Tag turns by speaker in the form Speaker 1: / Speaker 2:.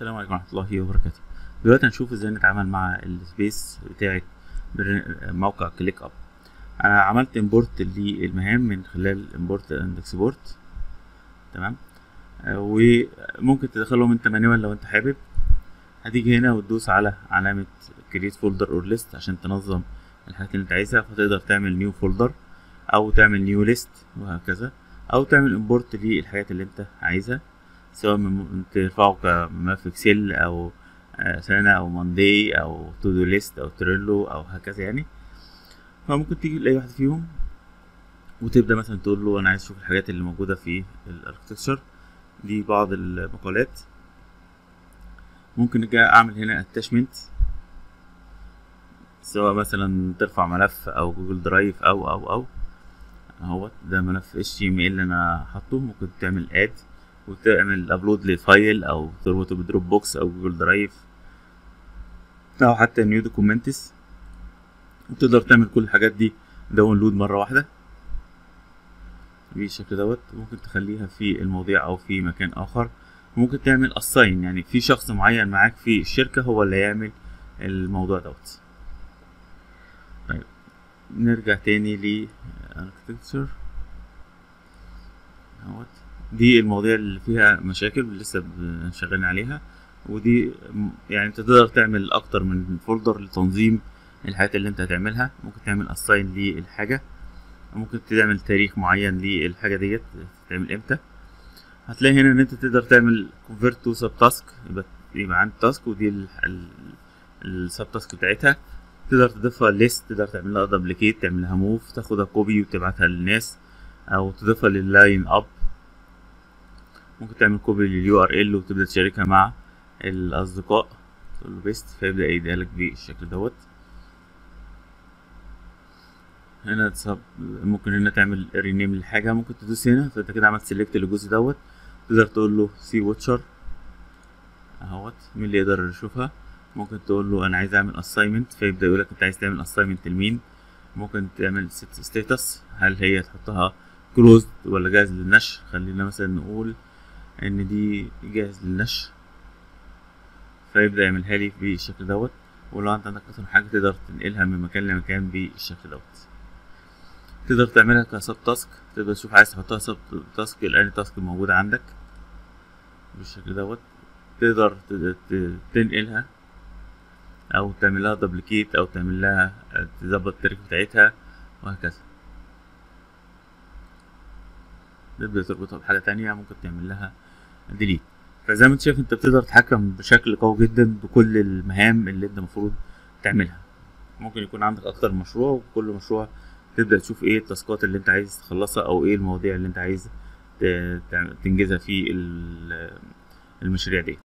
Speaker 1: السلام عليكم ورحمة الله وبركاته دلوقتي هنشوف ازاي نتعامل مع السبيس بتاعة بر- موقع كليك اب انا عملت امبورت للمهام من خلال امبورت اند اكسبورت تمام آه، وممكن تدخلهم انت مانيوال لو انت حابب هتيجي هنا وتدوس على علامة create folder or list عشان تنظم الحاجات اللي انت عايزها فتقدر تعمل نيو فولدر او تعمل نيو ليست وهكذا او تعمل امبورت للحاجات اللي انت عايزها سواء من ترفعه كملف اكسل او آه، سنة او ماندي او تو دو ليست او تريلو او هكذا يعني فممكن تيجي لاي واحد فيهم وتبدا مثلا تقول له انا عايز اشوف الحاجات اللي موجوده في الاركتكتشر دي بعض المقالات ممكن اجي اعمل هنا اتاشمنت سواء مثلا ترفع ملف او جوجل درايف او او او اهوت ده ملف اتش تي ام ال انا حاطه ممكن تعمل اد وتعمل ابلود لفايل او تربطه بدروب بوكس او جوجل درايف او حتى نيو دوكيومنتس وتقدر تعمل كل الحاجات دي داونلود مره واحده بالشكل دوت ممكن تخليها في المواضيع او في مكان اخر ممكن تعمل اساين يعني في شخص معين معاك في الشركه هو اللي يعمل الموضوع دوت طيب نرجع تاني ل architecture اهوت دي المواضيع اللي فيها مشاكل لسه ب- شغالين عليها ودي م- يعني انت تقدر تعمل اكتر من فولدر لتنظيم الحاجات اللي انت هتعملها ممكن تعمل اساين للحاجه ممكن تعمل تاريخ معين للحاجه ديت تعمل امتى هتلاقي هنا ان انت تقدر تعمل convert to sub task يبقى يبقى عندك تاسك ودي السب تاسك بتاعتها تقدر تضيفها ليست تقدر تعمل لها دبليكيت تعمل لها موف تاخدها كوبي وتبعتها للناس او تضيفها لللاين اب ممكن تعمل كوبي لليو ار ال وتبدا تشاركها مع الاصدقاء تقول له بيست فيبدا يديها لك بالشكل دوت هنا تصب ممكن هنا تعمل رينيم للحاجه ممكن تدوس هنا فانت كده عملت سيلكت للجزء دوت تقدر تقول له سي واتشر اهوت مين اللي يقدر يشوفها ممكن تقول له انا عايز اعمل اساينمنت فيبدا يقول لك انت عايز تعمل اساينمنت لمين ممكن تعمل ستاتس هل هي تحطها كلوزد ولا جاهز للنشر خلينا مثلا نقول ان دي جاهز للنشر فيبدا يعملها لي بالشكل دوت ولو انت عندك مثلا حاجه تقدر تنقلها من مكان لمكان بالشكل دوت تقدر تعملها كسب تاسك تقدر تشوف عايز تحطها سب تاسك الان تاسك موجودة عندك بالشكل دوت تقدر ت- ت- تنقلها او تعمل لها دبليكيت او تعمل لها تظبط التاريخ بتاعتها وهكذا تبدأ تربطها بحاجة تانية ممكن تعمل لها ديليت فزي ما انت شايف انت بتقدر تتحكم بشكل قوي جدا بكل المهام اللي انت المفروض تعملها ممكن يكون عندك اكتر من مشروع وكل مشروع تبدأ تشوف ايه التاسكات اللي انت عايز تخلصها او ايه المواضيع اللي انت عايز ت- تعم- تنجزها في ال- المشاريع دي